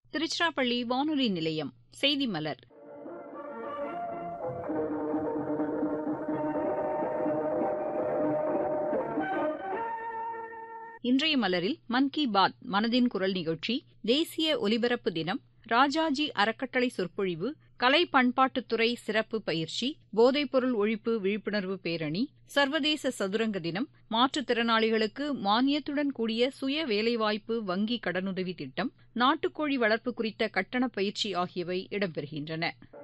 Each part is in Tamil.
திருச்சிராப்பள்ளி வானொலி நிலையம் செய்தி மலர் இன்றைய மலரில் மன் கி பாத் மனதின் குரல் நிகழ்ச்சி தேசிய ஒலிபரப்பு தினம் ராஜாஜி அறக்கட்டளை சொற்பொழிவு கலை பண்பாட்டுத்துறை சிறப்பு பயிற்சி போதைப்பொருள் ஒழிப்பு விழிப்புணர்வு பேரணி சர்வதேச சதுரங்க தினம் மாற்றுத்திறனாளிகளுக்கு மானியத்துடன் கூடிய சுய வேலைவாய்ப்பு வங்கி கடனுதவி திட்டம் நாட்டுக்கோழி வளர்ப்பு குறித்த கட்டண பயிற்சி ஆகியவை இடம்பெறுகின்றன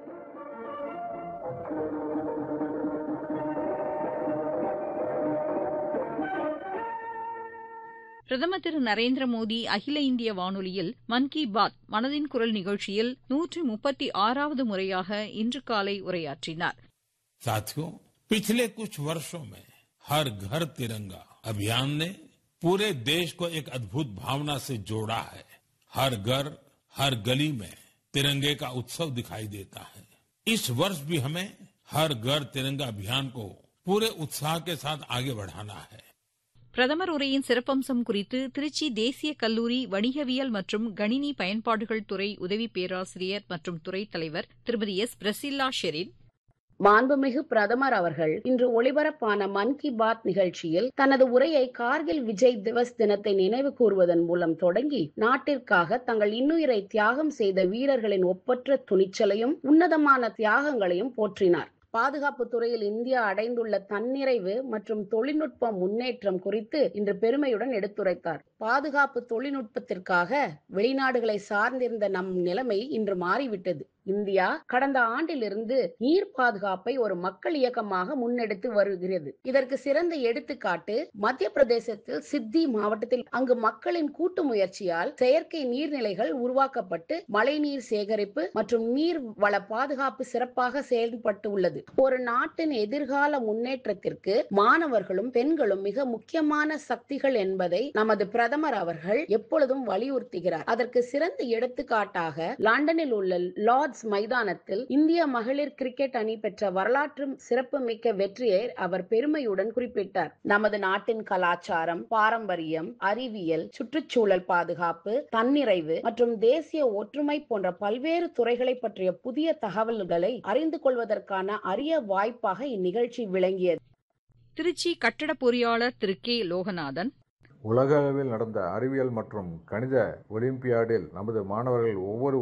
பிரதமர் திரு நரேந்திர மோடி அகில இந்திய வானொலியில் மன் கி பாத் மனதின் குரல் நிகழ்ச்சியில் நூற்று முப்பத்தி ஆறாவது முறையாக இன்று காலை உரையாற்றினார் साथियों पिछले कुछ वर्षों में हर घर तिरंगा अभियान ने पूरे देश को एक अद्भुत भावना से जोड़ा है हर घर हर गली में तिरंगे का उत्सव दिखाई देता है इस वर्ष भी हमें हर घर तिरंगा अभियान को पूरे उत्साह के साथ आगे बढ़ाना है பிரதமர் உரையின் சிறப்பம்சம் குறித்து திருச்சி தேசிய கல்லூரி வணிகவியல் மற்றும் கணினி பயன்பாடுகள் துறை உதவி பேராசிரியர் மற்றும் துறை தலைவர் திருமதி எஸ் பிரசில்லா ஷெரின் மாண்புமிகு பிரதமர் அவர்கள் இன்று ஒளிபரப்பான மன் கி பாத் நிகழ்ச்சியில் தனது உரையை கார்கில் விஜய் திவஸ் தினத்தை நினைவு கூறுவதன் மூலம் தொடங்கி நாட்டிற்காக தங்கள் இன்னுயிரை தியாகம் செய்த வீரர்களின் ஒப்பற்ற துணிச்சலையும் உன்னதமான தியாகங்களையும் போற்றினார் பாதுகாப்பு துறையில் இந்தியா அடைந்துள்ள தன்னிறைவு மற்றும் தொழில்நுட்ப முன்னேற்றம் குறித்து இன்று பெருமையுடன் எடுத்துரைத்தார் பாதுகாப்பு தொழில்நுட்பத்திற்காக வெளிநாடுகளை சார்ந்திருந்த நம் நிலைமை இன்று மாறிவிட்டது இந்தியா கடந்த ஆண்டிலிருந்து நீர் பாதுகாப்பை ஒரு மக்கள் இயக்கமாக முன்னெடுத்து வருகிறது இதற்கு சிறந்த எடுத்துக்காட்டு மத்திய பிரதேசத்தில் சித்தி மாவட்டத்தில் அங்கு மக்களின் கூட்டு முயற்சியால் செயற்கை நீர்நிலைகள் உருவாக்கப்பட்டு மழைநீர் சேகரிப்பு மற்றும் நீர் வள பாதுகாப்பு சிறப்பாக செயல்பட்டு உள்ளது ஒரு நாட்டின் எதிர்கால முன்னேற்றத்திற்கு மாணவர்களும் பெண்களும் மிக முக்கியமான சக்திகள் என்பதை நமது பிரதமர் அவர்கள் எப்பொழுதும் வலியுறுத்துகிறார் அதற்கு சிறந்த எடுத்துக்காட்டாக லண்டனில் உள்ள லார்ட்ஸ் மைதானத்தில் இந்திய மகளிர் கிரிக்கெட் அணி பெற்ற வரலாற்று சிறப்புமிக்க வெற்றியை அவர் பெருமையுடன் குறிப்பிட்டார் நமது நாட்டின் கலாச்சாரம் பாரம்பரியம் அறிவியல் சுற்றுச்சூழல் பாதுகாப்பு தன்னிறைவு மற்றும் தேசிய ஒற்றுமை போன்ற பல்வேறு துறைகளை பற்றிய புதிய தகவல்களை அறிந்து கொள்வதற்கான அரிய வாய்ப்பாக இந்நிகழ்ச்சி விளங்கியது திருச்சி கட்டட பொறியாளர் திரு கே லோகநாதன் உலக அளவில் நடந்த அறிவியல் மற்றும் கணித ஒலிம்பியாடில் நமது மாணவர்கள் ஒவ்வொரு